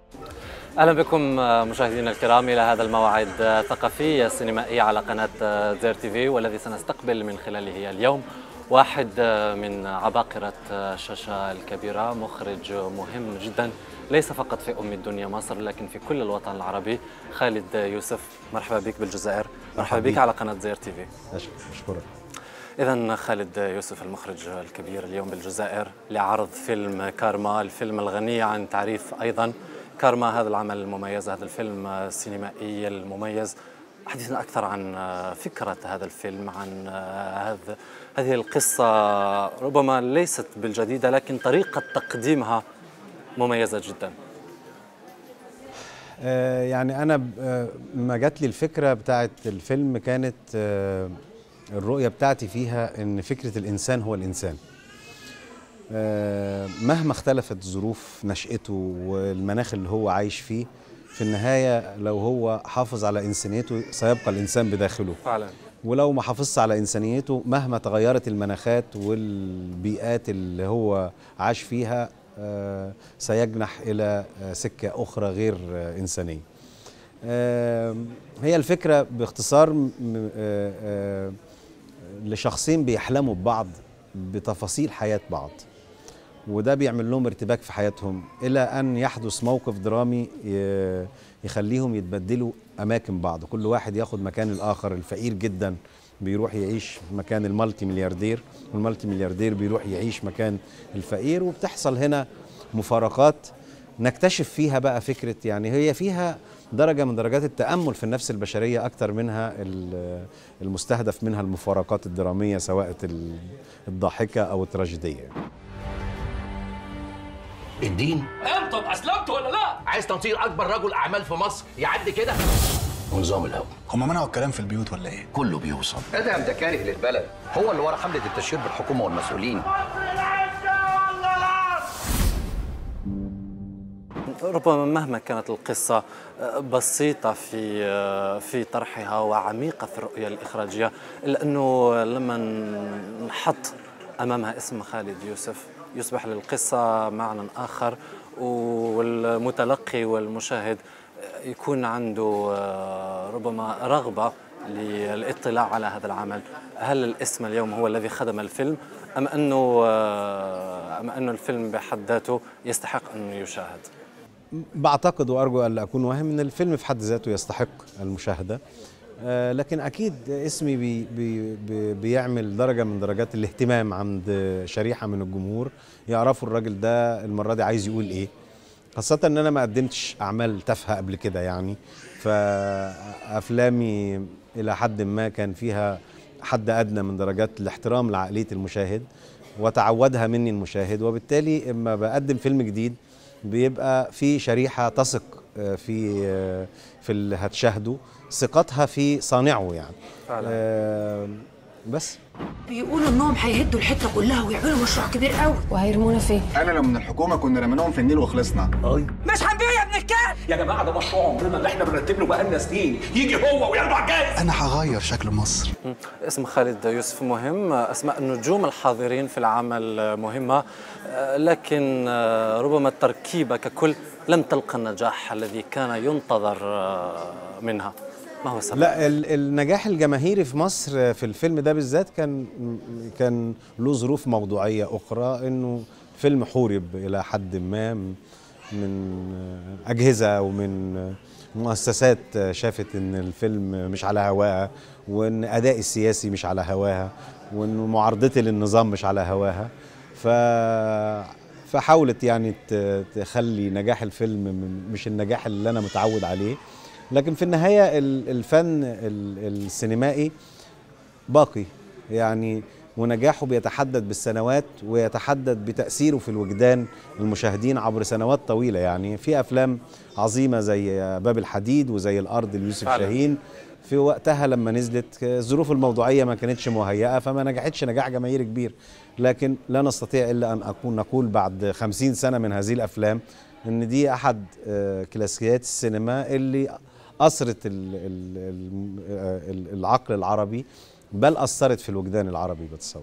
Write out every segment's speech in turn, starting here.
اهلا بكم مشاهدينا الكرام الى هذا الموعد الثقافي السينمائي على قناه زير تي في والذي سنستقبل من خلاله اليوم واحد من عباقرة الشاشة الكبيرة مخرج مهم جدا ليس فقط في أم الدنيا مصر لكن في كل الوطن العربي خالد يوسف مرحبا بك بالجزائر مرحبا بك على قناة زير تي في أشكرك إذا خالد يوسف المخرج الكبير اليوم بالجزائر لعرض فيلم كارما الفيلم الغني عن تعريف أيضا كارما هذا العمل المميز هذا الفيلم السينمائي المميز حدثنا أكثر عن فكرة هذا الفيلم عن هذا هذه القصة ربما ليست بالجديدة لكن طريقة تقديمها مميزة جدا آه يعني أنا ما جات لي الفكرة بتاعت الفيلم كانت آه الرؤية بتاعتي فيها إن فكرة الإنسان هو الإنسان آه مهما اختلفت ظروف نشأته والمناخ اللي هو عايش فيه في النهاية لو هو حافظ على إنسانيته سيبقى الإنسان بداخله فعلا ولو ما حافظش على إنسانيته مهما تغيرت المناخات والبيئات اللي هو عاش فيها آه سيجنح إلى آه سكة أخرى غير آه إنسانية هي الفكرة باختصار لشخصين بيحلموا ببعض بتفاصيل حياة بعض وده بيعمل لهم ارتباك في حياتهم الى ان يحدث موقف درامي يخليهم يتبدلوا اماكن بعض كل واحد ياخد مكان الاخر الفقير جدا بيروح يعيش مكان المالتي ملياردير والمالتي ملياردير بيروح يعيش مكان الفقير وبتحصل هنا مفارقات نكتشف فيها بقى فكرة يعني هي فيها درجة من درجات التأمل في النفس البشرية أكتر منها المستهدف منها المفارقات الدرامية سواء الضاحكة أو التراجيدية الدين انت اسلمت ولا لا عايز تنصير اكبر رجل اعمال في مصر يعدي كده ونظام الهوا هم منعوا الكلام في البيوت ولا ايه كله بيوصل ادهم ده كاره للبلد هو اللي ورا حمله التشهير بالحكومه والمسؤولين ربما مهما كانت القصة بسيطة في في طرحها وعميقة في الرؤية الإخراجية إلا أنه لما نحط أمامها اسم خالد يوسف يصبح للقصة معنى آخر والمتلقي والمشاهد يكون عنده ربما رغبة للاطلاع على هذا العمل هل الاسم اليوم هو الذي خدم الفيلم أم أنه أم أنه الفيلم بحد ذاته يستحق أن يشاهد بعتقد وأرجو أن لا أكون واهم أن الفيلم في حد ذاته يستحق المشاهدة آه لكن اكيد اسمي بي بي بي بيعمل درجه من درجات الاهتمام عند شريحه من الجمهور يعرفوا الراجل ده المره دي عايز يقول ايه خاصه ان انا ما قدمتش اعمال تافهه قبل كده يعني فافلامي الى حد ما كان فيها حد ادنى من درجات الاحترام لعقليه المشاهد وتعودها مني المشاهد وبالتالي اما بقدم فيلم جديد بيبقى في شريحه تثق في في اللي هتشاهده ثقتها في صانعه يعني فعلا. آه بس بيقولوا انهم هيهدوا الحته كلها ويعملوا مشروع كبير قوي وهيرمونا فين انا لو من الحكومه كنا رميناهم في النيل وخلصنا مش هنبيع يا ابن الكلب يا جماعه ده مشروع عمرنا اللي احنا بنرتب له بقالنا سنين يجي هو وياخده على الجاهز انا هغير شكل مصر اسم خالد يوسف مهم اسماء النجوم الحاضرين في العمل مهمه لكن ربما التركيبه ككل لم تلقى النجاح الذي كان ينتظر منها ما هو السبب؟ لا النجاح الجماهيري في مصر في الفيلم ده بالذات كان كان له ظروف موضوعيه اخرى انه فيلم حورب الى حد ما من اجهزه ومن مؤسسات شافت ان الفيلم مش على هواها وان اداء السياسي مش على هواها وان معارضتي للنظام مش على هواها ف فحاولت يعني تخلي نجاح الفيلم مش النجاح اللي انا متعود عليه لكن في النهايه الفن السينمائي باقي يعني ونجاحه بيتحدد بالسنوات ويتحدد بتاثيره في الوجدان المشاهدين عبر سنوات طويله يعني في افلام عظيمه زي باب الحديد وزي الارض ليوسف فعلا. شاهين في وقتها لما نزلت الظروف الموضوعيه ما كانتش مهيئه فما نجحتش نجاح جماهيري كبير لكن لا نستطيع الا ان اكون نقول بعد خمسين سنه من هذه الافلام ان دي احد آه، كلاسيكيات السينما اللي اثرت ال- ال- ال- ال- العقل العربي بل اثرت في الوجدان العربي بتصور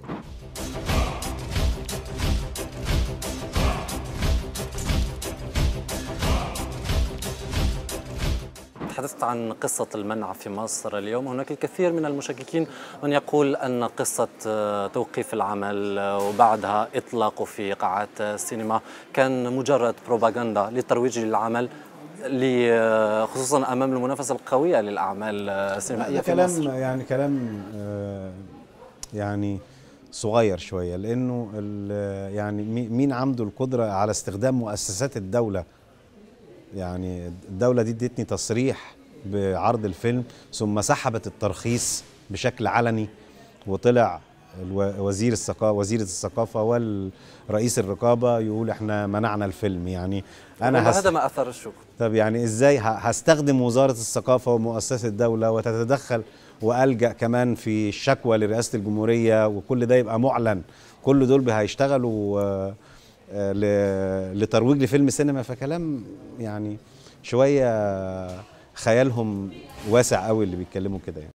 تحدثت عن قصة المنع في مصر اليوم هناك الكثير من المشككين من يقول أن قصة آه، توقيف العمل آه، وبعدها إطلاقه في قاعات السينما كان مجرد بروباغندا للترويج للعمل ل- خصوصا امام المنافسه القويه للاعمال السينمائيه ده في كلام مصر يعني كلام آه، يعني صغير شويه لانه ال- يعني مي- مين عنده القدره على استخدام مؤسسات الدوله يعني الدوله دي ادتني تصريح بعرض الفيلم ثم سحبت الترخيص بشكل علني وطلع الو- وزير الثقافه وزيره الثقافه والرئيس الرقابه يقول احنا منعنا الفيلم يعني انا هس- هذا ما اثار الشك طب يعني ازاي ه- هستخدم وزاره الثقافه ومؤسسه الدوله وتتدخل والجا كمان في الشكوى لرئاسه الجمهوريه وكل ده يبقى معلن كل دول هيشتغلوا آه، آه، ل- لترويج لفيلم سينما فكلام يعني شويه خيالهم واسع قوي اللي بيتكلموا كده يعني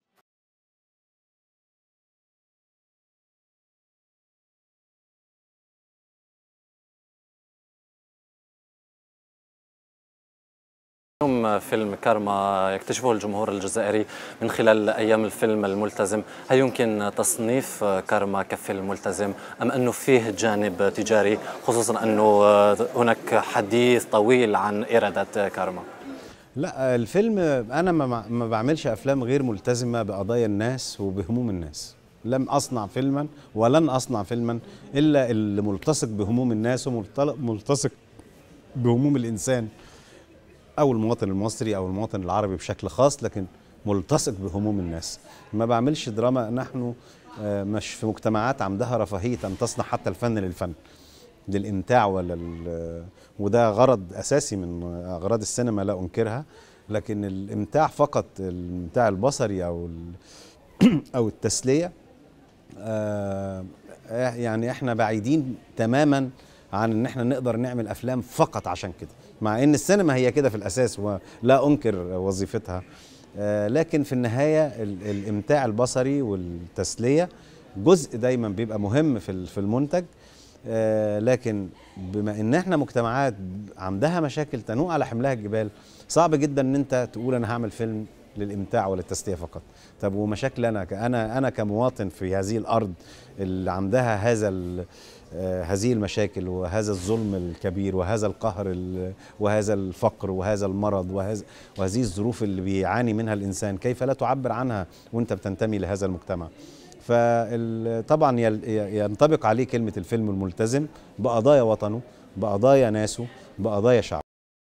اليوم فيلم كارما يكتشفه الجمهور الجزائري من خلال ايام الفيلم الملتزم هل يمكن تصنيف كارما كفيلم ملتزم ام انه فيه جانب تجاري خصوصا انه هناك حديث طويل عن ايرادات كارما لا الفيلم انا ما ما بعملش افلام غير ملتزمه بقضايا الناس وبهموم الناس لم اصنع فيلما ولن اصنع فيلما الا اللي ملتصق بهموم الناس وملتصق بهموم الانسان او المواطن المصري او المواطن العربي بشكل خاص لكن ملتصق بهموم الناس ما بعملش دراما نحن آه، مش في مجتمعات عندها رفاهيه ان تصنع حتى الفن للفن للامتاع ولا ال- وده غرض اساسي من اغراض السينما لا انكرها لكن الامتاع فقط الامتاع البصري او ال- او التسليه آه، يعني احنا بعيدين تماما عن ان احنا نقدر نعمل افلام فقط عشان كده مع ان السينما هي كده في الاساس ولا انكر وظيفتها آه، لكن في النهايه ال- الامتاع البصري والتسليه جزء دايما بيبقى مهم في ال- في المنتج آه، لكن بما ان احنا مجتمعات عندها مشاكل تنوء على حملها الجبال صعب جدا ان انت تقول انا هعمل فيلم للامتاع وللتسليه فقط طب ومشاكل انا ك- انا انا كمواطن في هذه الارض اللي عندها هذا ال- آه، هذه المشاكل وهذا الظلم الكبير وهذا القهر ال- وهذا الفقر وهذا المرض وهذا وهذه الظروف اللي بيعاني منها الانسان كيف لا تعبر عنها وانت بتنتمي لهذا المجتمع فطبعا ينطبق عليه كلمه الفيلم الملتزم بقضايا وطنه بقضايا ناسه بقضايا شعبه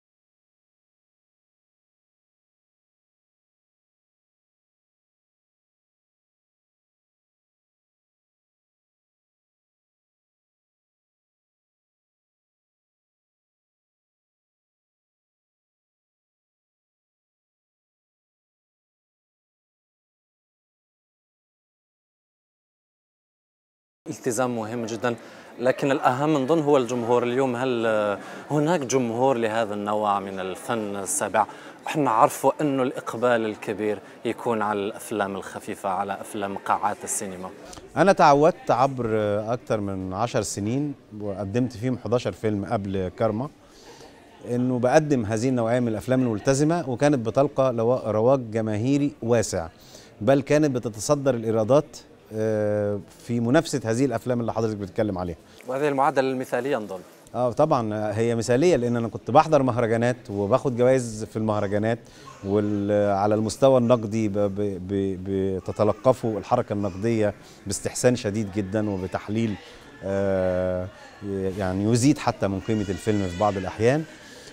التزام مهم جدا لكن الأهم من ضمن هو الجمهور اليوم هل آه، هناك جمهور لهذا النوع من الفن السابع احنا نعرفوا أنه الإقبال الكبير يكون على الأفلام الخفيفة على أفلام قاعات السينما انا تعودت عبر اكتر من عشر سنين وقدمت فيهم 11 فيلم قبل كارما انه بقدم هذه النوعيه من الافلام الملتزمه وكانت بتلقى لوا- رواج جماهيري واسع بل كانت بتتصدر الايرادات آه، في منافسه هذه الافلام اللي حضرتك بتتكلم عليها وهذه المعادلة المثالية نظن اه طبعا هي مثاليه لان انا كنت بحضر مهرجانات وباخد جوائز في المهرجانات وعلى المستوى النقدي ب- ب- ب- بتتلقفوا الحركه النقديه باستحسان شديد جدا وبتحليل آه، يعني يزيد حتى من قيمه الفيلم في بعض الاحيان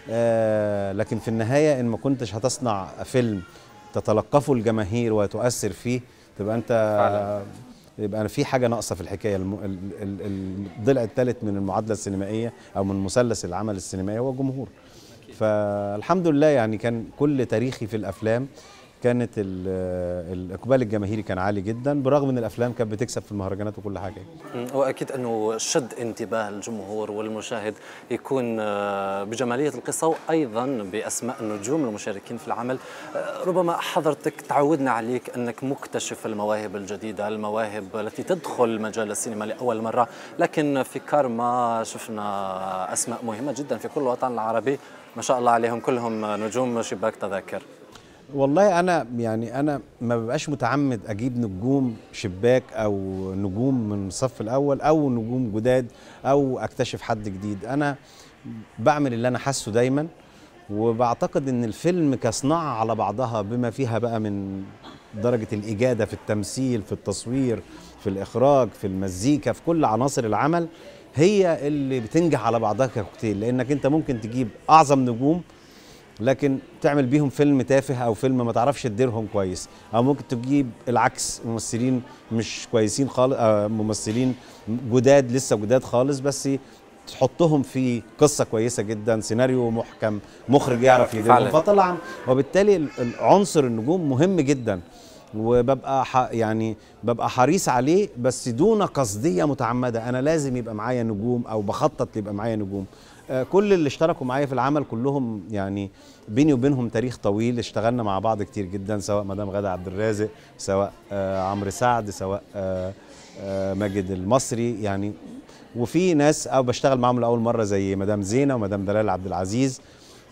آه، لكن في النهايه ان ما كنتش هتصنع فيلم تتلقفه الجماهير وتؤثر فيه تبقى انت فعلاً. يبقى في حاجه ناقصه في الحكايه الم... ال- ال- الضلع الثالث من المعادله السينمائيه او من مثلث العمل السينمائي هو الجمهور فالحمد لله يعني كان كل تاريخي في الافلام كانت ال- الاقبال الجماهيري كان عالي جدا برغم ان الافلام كانت بتكسب في المهرجانات وكل حاجه مم، واكيد انه شد انتباه الجمهور والمشاهد يكون آه، بجماليه القصه وايضا باسماء النجوم المشاركين في العمل آه، ربما حضرتك تعودنا عليك انك مكتشف المواهب الجديده المواهب التي تدخل مجال السينما لاول مره لكن في كارما شفنا اسماء مهمه جدا في كل الوطن العربي ما شاء الله عليهم كلهم نجوم شباك تذاكر والله انا يعني انا ما ببقاش متعمد اجيب نجوم شباك او نجوم من الصف الاول او نجوم جداد او اكتشف حد جديد انا بعمل اللي انا حاسه دايما وبعتقد ان الفيلم كصناعه على بعضها بما فيها بقى من درجه الاجاده في التمثيل في التصوير في الاخراج في المزيكا في كل عناصر العمل هي اللي بتنجح على بعضها ككوكتيل لانك انت ممكن تجيب اعظم نجوم لكن تعمل بيهم فيلم تافه او فيلم ما تعرفش تديرهم كويس او ممكن تجيب العكس ممثلين مش كويسين خالص آه ممثلين جداد لسه جداد خالص بس تحطهم في قصه كويسه جدا سيناريو محكم مخرج يعرف يديرهم فعلا. فطبعا وبالتالي ال- ال- عنصر النجوم مهم جدا وببقى ح... يعني ببقى حريص عليه بس دون قصديه متعمده انا لازم يبقى معايا نجوم او بخطط يبقى معايا نجوم آه، كل اللي اشتركوا معايا في العمل كلهم يعني بيني وبينهم تاريخ طويل اشتغلنا مع بعض كتير جدا سواء مدام غادة عبد الرازق سواء آه، عمرو سعد سواء آه، آه، ماجد المصري يعني وفي ناس او بشتغل معاهم لاول مره زي مدام زينه ومدام دلال عبد العزيز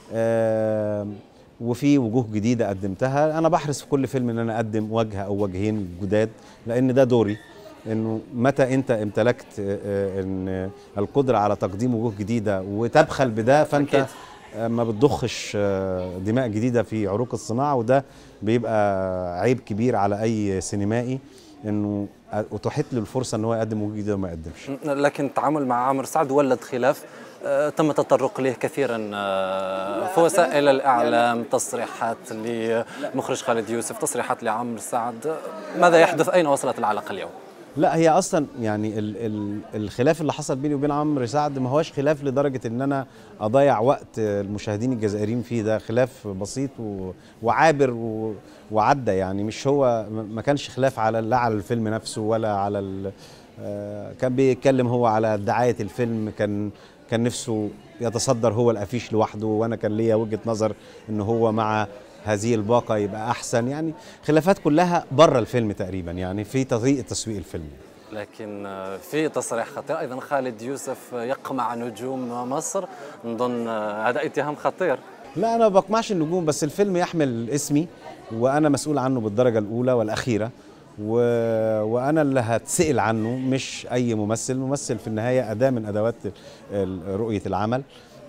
آه، وفي وجوه جديده قدمتها انا بحرص في كل فيلم ان انا اقدم وجه او وجهين جداد لان ده دوري انه متى انت امتلكت آه، آه، ان القدره على تقديم وجوه جديده وتبخل بده فانت أكيد. آه، ما بتضخش آه، دماء جديده في عروق الصناعه وده بيبقى عيب كبير على اي سينمائي انه اتاحت له الفرصه ان هو يقدم وجوه جديده وما يقدمش لكن التعامل مع عمرو سعد ولد خلاف آه، تم التطرق له كثيرا آه، في وسائل الاعلام تصريحات لمخرج خالد يوسف تصريحات لعمرو سعد ماذا يحدث اين وصلت العلاقه اليوم لا هي اصلا يعني ال ال الخلاف اللي حصل بيني وبين عمرو سعد ما هوش خلاف لدرجه ان انا اضيع وقت المشاهدين الجزائريين فيه ده خلاف بسيط و وعابر و وعدى يعني مش هو ما كانش خلاف على لا على الفيلم نفسه ولا على ال آه، كان بيتكلم هو على دعايه الفيلم كان كان نفسه يتصدر هو الافيش لوحده وانا كان ليا وجهه نظر ان هو مع هذه الباقه يبقى احسن يعني خلافات كلها بره الفيلم تقريبا يعني في طريقه تسويق الفيلم لكن آه، في تصريح خطير ايضا خالد يوسف يقمع نجوم مصر نظن آه، هذا اتهام خطير لا انا ما بقمعش النجوم بس الفيلم يحمل اسمي وانا مسؤول عنه بالدرجه الاولى والاخيره و... وانا اللي هتسال عنه مش اي ممثل ممثل في النهايه اداه من ادوات ال- رؤيه العمل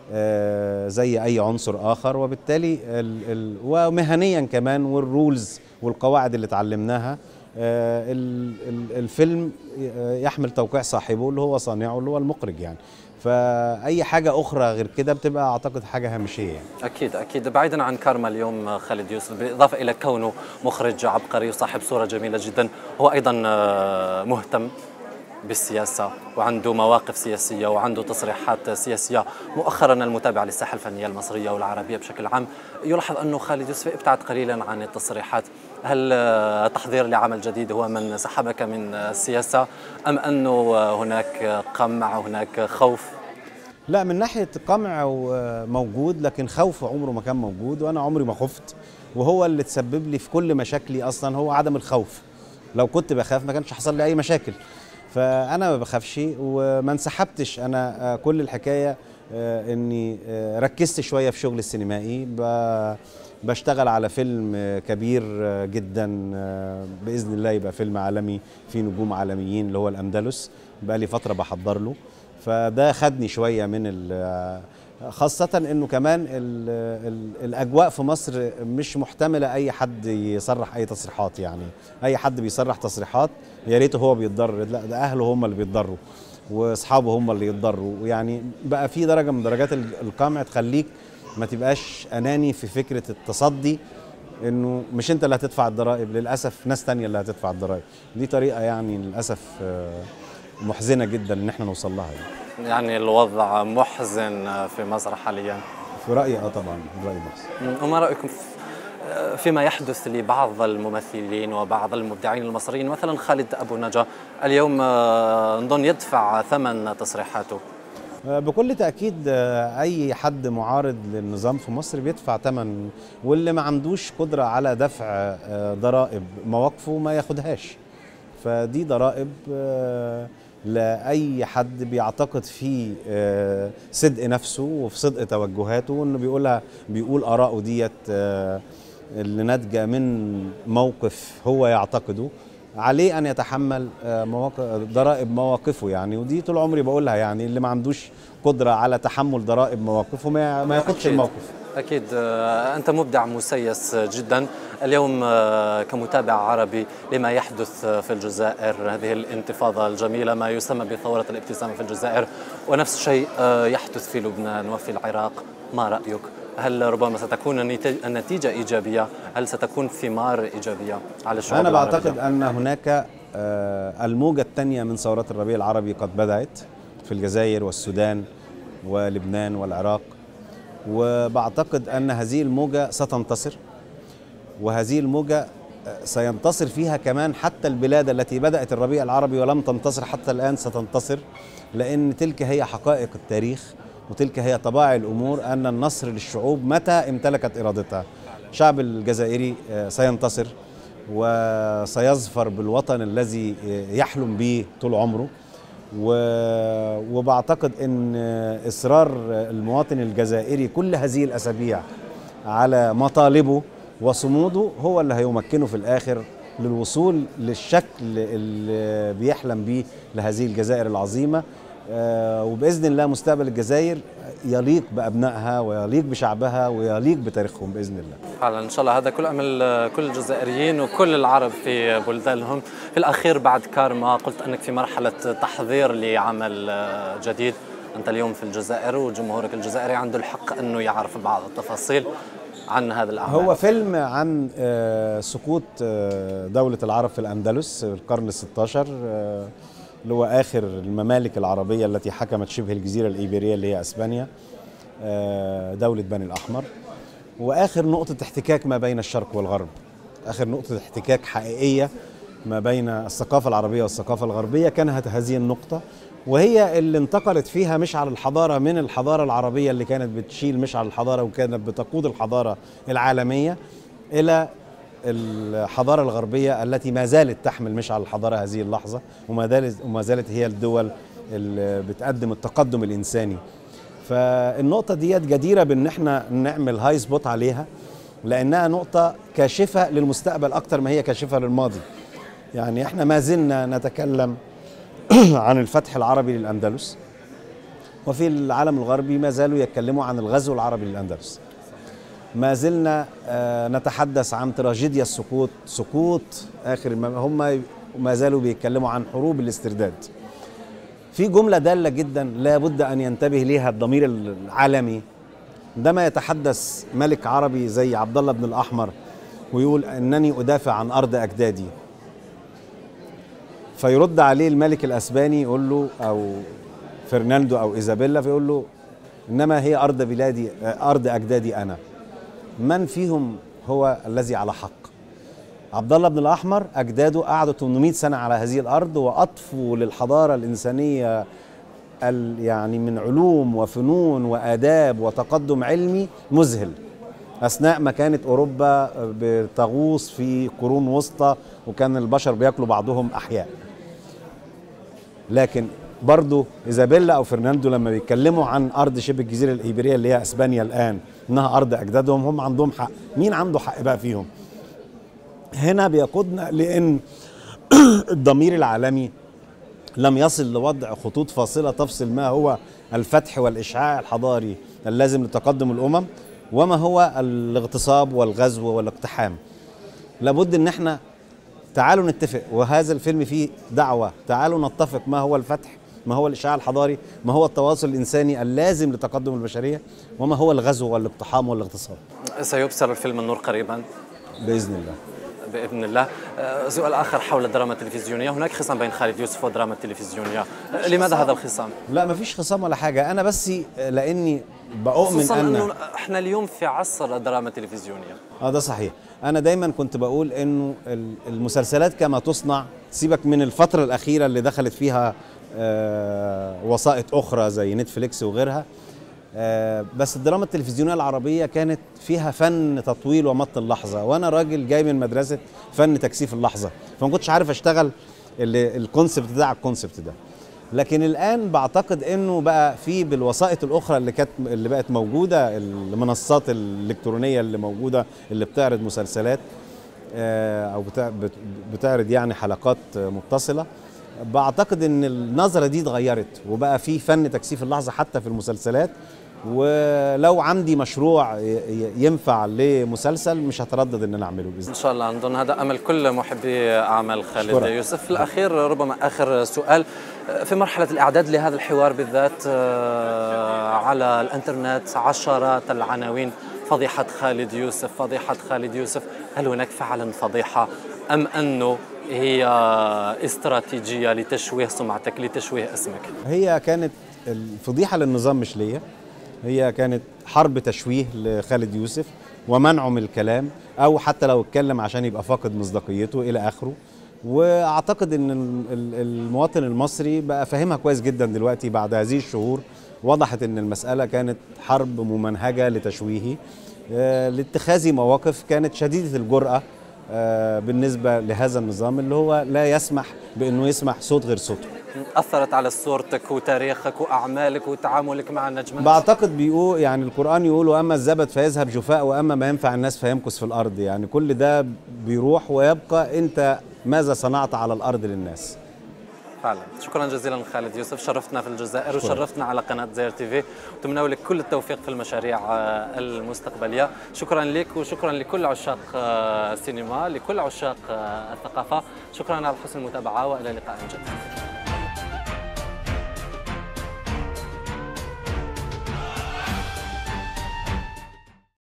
آه، زي اي عنصر اخر وبالتالي ال... ال... ومهنيا كمان والرولز والقواعد اللي اتعلمناها آه، ال- ال- الفيلم يحمل توقيع صاحبه اللي هو صانعه اللي هو المخرج يعني فاي حاجه اخرى غير كده بتبقى اعتقد حاجه هامشيه يعني. اكيد اكيد بعيدا عن كارما اليوم آه، خالد يوسف بالاضافه الى كونه مخرج عبقري وصاحب صوره جميله جدا هو ايضا آه، مهتم بالسياسة وعنده مواقف سياسية وعنده تصريحات سياسية مؤخرا المتابعة للساحة الفنية المصرية والعربية بشكل عام يلاحظ أنه خالد يوسف ابتعد قليلا عن التصريحات هل آه، تحضير لعمل جديد هو من سحبك من آه، السياسة أم أنه آه، هناك قمع هناك خوف لا من ناحيه قمع و- موجود لكن خوف عمره ما كان موجود وانا عمري ما خفت وهو اللي تسبب لي في كل مشاكلي اصلا هو عدم الخوف لو كنت بخاف ما كانش حصل لي اي مشاكل فانا ما بخافش وما انسحبتش انا آه، كل الحكايه آه، اني آه، ركزت شويه في شغل السينمائي ب- بشتغل على فيلم آه، كبير آه، جدا آه، باذن الله يبقى فيلم عالمي فيه نجوم عالميين اللي هو الاندلس بقى لي فتره بحضر له فده خدني شويه من ال- خاصة انه كمان ال ال الاجواء في مصر مش محتملة اي حد يصرح اي تصريحات يعني اي حد بيصرح تصريحات يا ريته هو بيتضرر لا ده اهله هم اللي بيتضروا واصحابه هم اللي يتضروا يعني بقى في درجة من درجات ال- القمع تخليك ما تبقاش اناني في فكرة التصدي انه مش انت اللي هتدفع الضرائب للاسف ناس تانية اللي هتدفع الضرائب دي طريقة يعني للاسف آه، محزنة جدا ان احنا نوصل لها يعني. يعني الوضع محزن آه، في مصر حاليا في رأيي اه طبعا في رأيي محسن وما رأيكم في- فيما يحدث لبعض الممثلين وبعض المبدعين المصريين مثلا خالد أبو نجا اليوم آه، نظن يدفع ثمن تصريحاته آه، بكل تأكيد آه، أي حد معارض للنظام في مصر بيدفع ثمن واللي ما عندوش قدرة على دفع آه، ضرائب مواقفه ما ياخدهاش فدي ضرائب آه، لأي حد بيعتقد في آه، صدق نفسه وفي صدق توجهاته وإنه بيقولها بيقول آراءه ديت آه، اللي ناتجه من موقف هو يعتقده عليه ان يتحمل آه، مواقف ضرائب مواقفه يعني ودي طول عمري بقولها يعني اللي ما عندوش قدره على تحمل ضرائب مواقفه ما ما ياخدش أكيد. الموقف أكيد آه، أنت مبدع مسيس جدا اليوم آه، كمتابع عربي لما يحدث في الجزائر هذه الانتفاضة الجميلة ما يسمى بثورة الابتسامة في الجزائر ونفس الشيء آه، يحدث في لبنان وفي العراق ما رأيك؟ هل ربما ستكون النتيجة- النتيجة إيجابية؟ هل ستكون ثمار إيجابية على الشعوب أنا العربية؟ بعتقد أن هناك آه، الموجة الثانية من ثورات الربيع العربي قد بدأت في الجزائر والسودان ولبنان والعراق وبعتقد أن هذه الموجة ستنتصر وهذه الموجة آه، سينتصر فيها كمان حتى البلاد التي بدأت الربيع العربي ولم تنتصر حتى الآن ستنتصر لأن تلك هي حقائق التاريخ وتلك هي طبائع الأمور أن النصر للشعوب متى امتلكت إرادتها الشعب الجزائري آه، سينتصر وسيظفر بالوطن الذي يحلم به طول عمره و- وبعتقد ان اصرار المواطن الجزائري كل هذه الاسابيع على مطالبه وصموده هو اللي هيمكنه في الاخر للوصول للشكل اللي بيحلم به لهذه الجزائر العظيمه آه، وباذن الله مستقبل الجزائر يليق بابنائها ويليق بشعبها ويليق بتاريخهم باذن الله فعلا ان شاء الله هذا كل امل كل الجزائريين وكل العرب في بلدانهم في الاخير بعد كارما قلت انك في مرحله تحضير لعمل آه، جديد انت اليوم في الجزائر وجمهورك الجزائري عنده الحق انه يعرف بعض التفاصيل عن هذا الاعمال هو فيلم عن آه، سقوط آه، دولة العرب في الأندلس في القرن الستاشر آه، اللي هو آخر الممالك العربية التي حكمت شبه الجزيرة الإيبيرية اللي هي أسبانيا آه، دولة بني الأحمر وآخر نقطة احتكاك ما بين الشرق والغرب آخر نقطة احتكاك حقيقية ما بين الثقافة العربية والثقافة الغربية كانت هذه النقطة وهي اللي انتقلت فيها مشعل الحضارة من الحضارة العربية اللي كانت بتشيل مشعل الحضارة وكانت بتقود الحضارة العالمية إلى الحضارة الغربية التي ما زالت تحمل مشعل الحضارة هذه اللحظة وما زالت وما زالت هي الدول اللي بتقدم التقدم الإنساني فالنقطة ديت جديرة بإن احنا نعمل هاي سبوت عليها لأنها نقطة كاشفة للمستقبل أكتر ما هي كاشفة للماضي يعني احنا ما زلنا نتكلم عن الفتح العربي للأندلس وفي العالم الغربي ما زالوا يتكلموا عن الغزو العربي للأندلس ما زلنا آه، نتحدث عن تراجيديا السقوط سقوط آخر الم- هم ما زالوا بيتكلموا عن حروب الاسترداد في جملة دالة جدا لابد أن ينتبه ليها الضمير العالمي عندما يتحدث ملك عربي زي عبد الله بن الأحمر ويقول أنني أدافع عن أرض أجدادي فيرد عليه الملك الأسباني يقول له أو فرناندو أو إيزابيلا فيقول له إنما هي أرض بلادي آه، أرض أجدادي أنا من فيهم هو الذي على حق عبد الله بن الاحمر اجداده قعدوا 800 سنه على هذه الارض واضفوا للحضاره الانسانيه ال- يعني من علوم وفنون واداب وتقدم علمي مذهل اثناء ما كانت اوروبا بتغوص في قرون وسطى وكان البشر بياكلوا بعضهم احياء لكن برضو ايزابيلا او فرناندو لما بيتكلموا عن ارض شبه الجزيره الايبيريه اللي هي اسبانيا الان انها ارض اجدادهم هم عندهم حق مين عنده حق بقى فيهم هنا بيقودنا لان الضمير العالمي لم يصل لوضع خطوط فاصله تفصل ما هو الفتح والاشعاع الحضاري اللازم لتقدم الامم وما هو الاغتصاب والغزو والاقتحام لابد ان احنا تعالوا نتفق وهذا الفيلم فيه دعوه تعالوا نتفق ما هو الفتح ما هو الاشعاع الحضاري ما هو التواصل الانساني اللازم لتقدم البشريه وما هو الغزو والاقتحام والاغتصاب سيبصر الفيلم النور قريبا باذن الله باذن الله آه، سؤال اخر حول الدراما التلفزيونيه هناك خصام بين خالد يوسف والدراما التلفزيونيه آه، لماذا هذا الخصام لا مفيش خصام ولا حاجه انا بس لاني بؤمن خصوصا ان انه احنا اليوم في عصر الدراما التلفزيونيه اه ده صحيح انا دايما كنت بقول انه ال- المسلسلات كما تصنع سيبك من الفتره الاخيره اللي دخلت فيها آه وسائط اخرى زي نتفليكس وغيرها آه بس الدراما التلفزيونيه العربيه كانت فيها فن تطويل ومط اللحظه وانا راجل جاي من مدرسه فن تكثيف اللحظه فما كنتش عارف اشتغل ال- الكونسبت ده على الكونسبت ده لكن الان بعتقد انه بقى في بالوسائط الاخرى اللي كانت اللي بقت موجوده المنصات الالكترونيه اللي موجوده اللي بتعرض مسلسلات آه، او بتع- بت- بتعرض يعني حلقات آه، متصله بعتقد ان النظره دي اتغيرت وبقى في فن تكثيف اللحظه حتى في المسلسلات ولو عندي مشروع ي- ي- ينفع لمسلسل مش هتردد ان انا اعمله باذن ان شاء الله نظن هذا امل كل محبي اعمال خالد أشكرك. يوسف في الاخير ربما اخر سؤال في مرحله الاعداد لهذا الحوار بالذات آه، على الانترنت عشرات العناوين فضيحه خالد يوسف فضيحه خالد يوسف هل هناك فعلا فضيحه ام انه هي استراتيجيه لتشويه سمعتك لتشويه اسمك هي كانت الفضيحه للنظام مش ليا هي كانت حرب تشويه لخالد يوسف ومنعه من الكلام او حتى لو اتكلم عشان يبقى فاقد مصداقيته الى اخره واعتقد ان ال- ال- المواطن المصري بقى فاهمها كويس جدا دلوقتي بعد هذه الشهور وضحت ان المساله كانت حرب ممنهجه لتشويهه آه، لاتخاذ مواقف كانت شديده الجراه آه، بالنسبه لهذا النظام اللي هو لا يسمح بانه يسمح صوت غير صوته اثرت على صورتك وتاريخك واعمالك وتعاملك مع النجمات بعتقد بيقول يعني القرآن يقول وأما الزبد فيذهب جفاء وأما ما ينفع الناس فيمكث في الأرض يعني كل ده بيروح ويبقى أنت ماذا صنعت على الأرض للناس فعلا شكرا جزيلا خالد يوسف شرفتنا في الجزائر وشرفتنا على قناه زير تي في وتمنى لك كل التوفيق في المشاريع آه، المستقبليه شكرا لك وشكرا لكل عشاق آه، السينما لكل عشاق آه، الثقافه شكرا على حسن المتابعه والى لقاء جديد